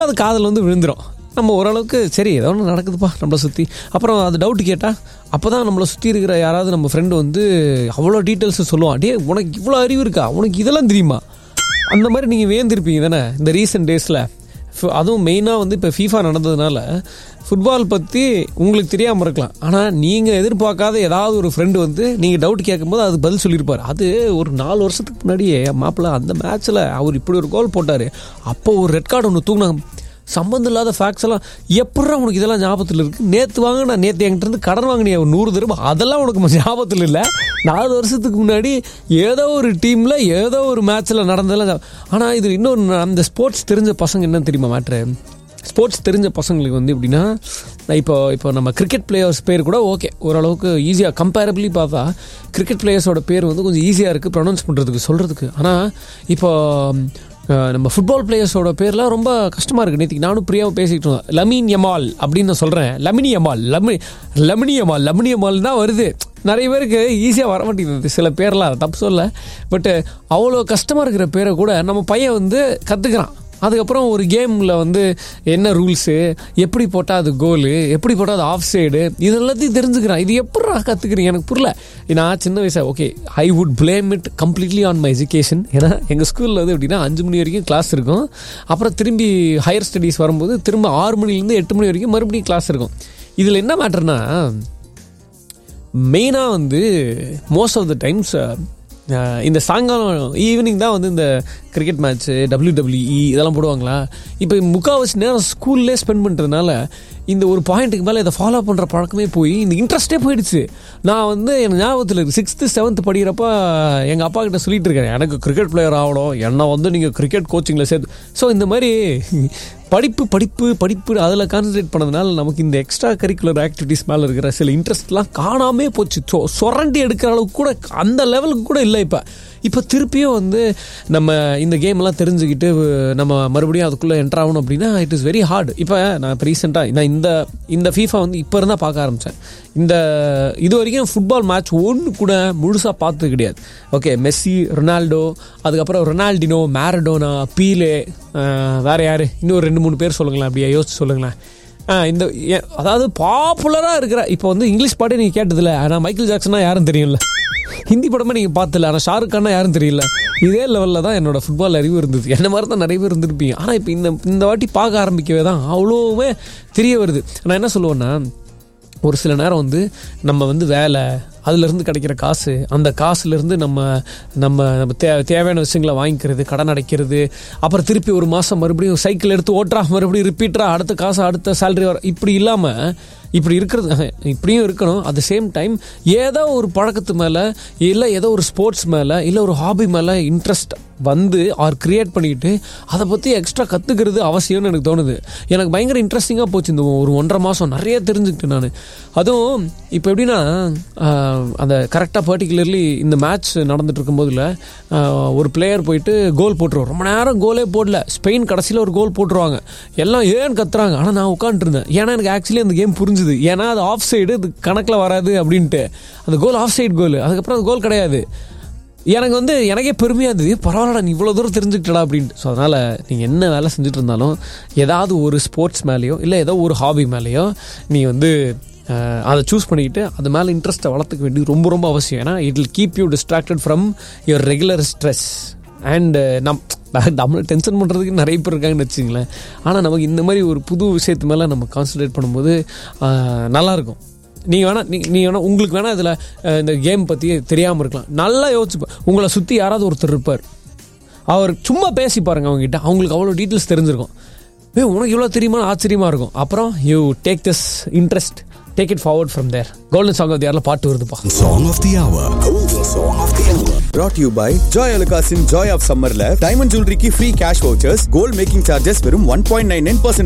அது காதில் வந்து விழுந்துடும் நம்ம ஓரளவுக்கு சரி ஏதோ ஒன்று நடக்குதுப்பா நம்மளை சுற்றி அப்புறம் அது டவுட் கேட்டால் அப்போ தான் நம்மளை சுற்றி இருக்கிற யாராவது நம்ம ஃப்ரெண்டு வந்து அவ்வளோ டீட்டெயில்ஸ் சொல்லுவான் டே உனக்கு இவ்வளோ அறிவு இருக்கா உனக்கு இதெல்லாம் தெரியுமா அந்த மாதிரி நீங்கள் வேந்திருப்பீங்க தானே இந்த ரீசெண்ட் டேஸில் அதுவும் மெயினாக வந்து இப்போ ஃபீஃபா நடந்ததுனால ஃபுட்பால் பற்றி உங்களுக்கு தெரியாமல் இருக்கலாம் ஆனால் நீங்கள் எதிர்பார்க்காத ஏதாவது ஒரு ஃப்ரெண்டு வந்து நீங்கள் டவுட் கேட்கும்போது அது பதில் சொல்லியிருப்பார் அது ஒரு நாலு வருஷத்துக்கு முன்னாடியே மாப்பிள்ள அந்த மேட்ச்சில் அவர் இப்படி ஒரு கோல் போட்டார் அப்போ ஒரு ரெட் கார்டு ஒன்று தூங்கினாங்க சம்மந்தம் இல்லாத ஃபேக்ட்ஸ் எல்லாம் எப்படா உனக்கு இதெல்லாம் ஞாபகத்தில் இருக்குது நேற்று வாங்க நான் நேற்று என்கிட்ட இருந்து கடன் வாங்கினிய ஒரு நூறு தடவை அதெல்லாம் உனக்கு ஞாபகத்தில் இல்லை நாலு வருஷத்துக்கு முன்னாடி ஏதோ ஒரு டீமில் ஏதோ ஒரு மேட்ச்சில் நடந்ததெல்லாம் ஆனால் இது இன்னொரு அந்த ஸ்போர்ட்ஸ் தெரிஞ்ச பசங்க என்ன தெரியுமா மேட்ரு ஸ்போர்ட்ஸ் தெரிஞ்ச பசங்களுக்கு வந்து எப்படின்னா இப்போ இப்போ நம்ம கிரிக்கெட் பிளேயர்ஸ் பேர் கூட ஓகே ஓரளவுக்கு ஈஸியாக கம்பேரபிளி பார்த்தா கிரிக்கெட் பிளேயர்ஸோட பேர் வந்து கொஞ்சம் ஈஸியாக இருக்குது ப்ரொனவுன்ஸ் பண்ணுறதுக்கு சொல்கிறதுக்கு ஆனால் இப்போ அஹ், நம்ம ஃபுட்பால் பிளேயர்ஸோட பேர்லாம் ரொம்ப கஷ்டமாக இருக்குது நேற்றுக்கு நானும் பிரியாவும் பேசிக்கிட்டு இருந்தோம் லமீன் யமால் அப்படின்னு நான் சொல்கிறேன் லமினி யமால் லமி லமினி யமால் லமினி யமால் தான் வருது நிறைய பேருக்கு ஈஸியாக வர மாட்டேங்குது சில பேர்லாம் தப்பு சொல்ல பட்டு அவ்வளோ கஷ்டமாக இருக்கிற பேரை கூட நம்ம பையன் வந்து கற்றுக்கிறான் அதுக்கப்புறம் ஒரு கேமில் வந்து என்ன ரூல்ஸு எப்படி போட்டால் அது கோலு எப்படி போட்டால் அது ஆஃப் சைடு இது எல்லாத்தையும் தெரிஞ்சுக்கிறான் இது எப்படா கற்றுக்கிறீங்க எனக்கு புரியல நான் சின்ன வயசா okay I would blame it completely on my education ஏன்னா எங்கள் ஸ்கூலில் வந்து எப்படின்னா அஞ்சு மணி வரைக்கும் கிளாஸ் இருக்கும் அப்புறம் திரும்பி ஹையர் ஸ்டடீஸ் வரும்போது திரும்ப ஆறு மணிலேருந்து எட்டு மணி வரைக்கும் மறுபடியும் கிளாஸ் இருக்கும் இதில் என்ன மேட்டர்னா மெயினாக வந்து மோஸ்ட் ஆஃப் த டைம்ஸ் இந்த சாயங்காலம் ஈவினிங் தான் வந்து இந்த கிரிக்கெட் மேட்ச்சு டபிள்யூடபிள்யூஇ இதெல்லாம் போடுவாங்களா இப்போ முக்கால்வாசி நேரம் ஸ்கூல்லே ஸ்பெண்ட் பண்ணுறதுனால இந்த ஒரு பாயிண்ட்டுக்கு மேலே இதை ஃபாலோ பண்ணுற பழக்கமே போய் இந்த இன்ட்ரெஸ்ட்டே போயிடுச்சு நான் வந்து எனக்கு ஞாபகத்தில் இருக்கு சிக்ஸ்த்து செவன்த் படிக்கிறப்ப எங்கள் அப்பா கிட்ட சொல்லிட்டு இருக்கேன் எனக்கு கிரிக்கெட் பிளேயர் ஆகணும் என்ன வந்து நீங்கள் கிரிக்கெட் கோச்சிங்கில் சேர்த்து ஸோ இந்த மாதிரி படிப்பு படிப்பு படிப்பு அதில் கான்சன்ட்ரேட் பண்ணதுனால நமக்கு இந்த எக்ஸ்ட்ரா கரிக்குலர் ஆக்டிவிட்டீஸ் மேலே இருக்கிற சில இன்ட்ரெஸ்ட்லாம் காணாமே போச்சு சொ சொரண்டி எடுக்கிற அளவுக்கு கூட அந்த லெவலுக்கு கூட இல்லை இப்போ இப்போ திருப்பியும் வந்து நம்ம இந்த கேம்லாம் தெரிஞ்சுக்கிட்டு நம்ம மறுபடியும் அதுக்குள்ளே என்டர் ஆகணும் அப்படின்னா இட் இஸ் வெரி ஹார்ட் இப்போ நான் இப்போ ரீசெண்டாக நான் இந்த இந்த ஃபீஃபா வந்து இப்போ இருந்தால் பார்க்க ஆரம்பித்தேன் இந்த இது வரைக்கும் ஃபுட்பால் மேட்ச் ஒன்று கூட முழுசாக பார்த்தது கிடையாது ஓகே மெஸ்ஸி ரொனால்டோ அதுக்கப்புறம் ரொனால்டினோ மேரடோனா பீலே அஹ், வேற யார் இன்னும் ரெண்டு மூணு பேர் சொல்லுங்களேன் அப்படியே யோசிச்சு சொல்லுங்களேன் ஆ, இந்த ஏ- அதாவது பாப்புலராக இருக்கிற இப்போ வந்து இங்கிலீஷ் பாட்டே நீங்கள் கேட்டதில்ல ஆனால் மைக்கேல் ஜாக்சனா யாரும் தெரியும்ல ஹிந்தி படமே நீங்கள் பார்த்தல ஆனால் ஷாருக் கானா யாரும் தெரியல இதே லெவலில் தான் என்னோட ஃபுட்பால் அறிவு இருந்தது என்ன மாதிரி தான் நிறைய பேர் இருந்திருப்பீங்க ஆனால் இப்போ இந்த இந்த வாட்டி பார்க்க ஆரம்பிக்கவே தான் அவ்வளோவுமே தெரிய வருது நான் என்ன சொல்லுவேன்னா ஒரு சில நேரம் வந்து நம்ம வந்து வேலை அதுலேருந்து கிடைக்கிற காசு அந்த காசுலேருந்து நம்ம நம்ம நம்ம தே தேவையான விஷயங்களை வாங்கிக்கிறது கடன் அடைக்கிறது அப்புறம் திருப்பி ஒரு மாதம் மறுபடியும் சைக்கிள் எடுத்து ஓட்டுறா மறுபடியும் ரிப்பீட்டரா அடுத்த காசு அடுத்த சேலரி வர இப்படி இல்லாமல் இப்படி இருக்கிறது இப்படியும் இருக்கணும் அட் த சேம் டைம் ஏதோ ஒரு பழக்கத்து மேலே இல்லை ஏதோ ஒரு ஸ்போர்ட்ஸ் மேலே இல்லை ஒரு ஹாபி மேலே இன்ட்ரெஸ்ட் வந்து ஆர் கிரியேட் பண்ணிக்கிட்டு அதை பற்றி எக்ஸ்ட்ரா கற்றுக்கிறது அவசியம்னு எனக்கு தோணுது எனக்கு பயங்கர இன்ட்ரெஸ்டிங்காக போச்சு இந்த ஒரு ஒன்றரை மாதம் நிறைய தெரிஞ்சுக்கிட்டேன் நான் அதுவும் இப்போ எப்படின்னா ஆஹ், அந்த கரெக்டாக பர்டிகுலர்லி இந்த மேட்ச் நடந்துட்டு இருக்கும்போதுல ஆஹ், ஒரு பிளேயர் போயிட்டு கோல் போட்டுருவோம் ரொம்ப நேரம் கோலே போடல ஸ்பெயின் கடைசியில் ஒரு கோல் போட்டுருவாங்க எல்லாம் ஏன்னு கத்துறாங்க ஆனால் நான் உட்காந்துருந்தேன் ஏன்னா எனக்கு ஆக்சுவலி அந்த கேம் புரிஞ்சுது ஏன்னா அது ஆஃப் சைடு இது கணக்கில் வராது அப்படின்ட்டு அந்த கோல் ஆஃப் சைடு கோல் அதுக்கப்புறம் அந்த கோல் கிடையாது எனக்கு வந்து எனக்கே பெருமையாக இருந்தது பரவாயில்லடா நீ இவ்வளோ தூரம் தெரிஞ்சுக்கிட்டடா அப்படின்ட்டு ஸோ அதனால் நீங்கள் என்ன வேலை செஞ்சுட்டு இருந்தாலும் ஏதாவது ஒரு ஸ்போர்ட்ஸ் மேலேயோ இல்லை ஏதோ ஒரு ஹாபி மேலேயோ நீ வந்து அஹ், அதை சூஸ் பண்ணிக்கிட்டு அது மேலே இன்ட்ரெஸ்ட்டை வளர்த்துக்க வேண்டியது ரொம்ப ரொம்ப அவசியம் ஏன்னா it will keep you distracted from your regular stress and நம் நம்மளை டென்ஷன் பண்ணுறதுக்கு நிறைய பேர் இருக்காங்கன்னு வச்சுங்களேன் ஆனால் நமக்கு இந்த மாதிரி ஒரு புது விஷயத்து மேலே நம்ம கான்சன்ட்ரேட் பண்ணும்போது அஹ், நல்லாயிருக்கும் நீங்கள் வேணால் நீ நீ வேணால் உங்களுக்கு வேணால் இதில் இந்த கேம் பற்றி தெரியாமல் இருக்கலாம் நல்லா யோசிச்சு பா- உங்களை சுற்றி யாராவது ஒருத்தர் இருப்பார் அவர் சும்மா பேசி பாருங்க அவங்ககிட்ட அவங்களுக்கு அவ்வளோ டீட்டெயில்ஸ் தெரிஞ்சிருக்கும் ஏ உனக்கு இவ்வளோ தெரியுமா ஆச்சரியமாக இருக்கும் அப்புறம் you take this interest take it forward from there golden song of யாரில் பாட்டு வருதுப்பா Song of the hour. Golden song of the hour. brought to you by Joy அலுகாஸின் ஜாய் ஆஃப் சம்மர்ல டைமண்ட் ஜுவல்லரிக்கு free cash vouchers gold making charges வெறும் one point nine nine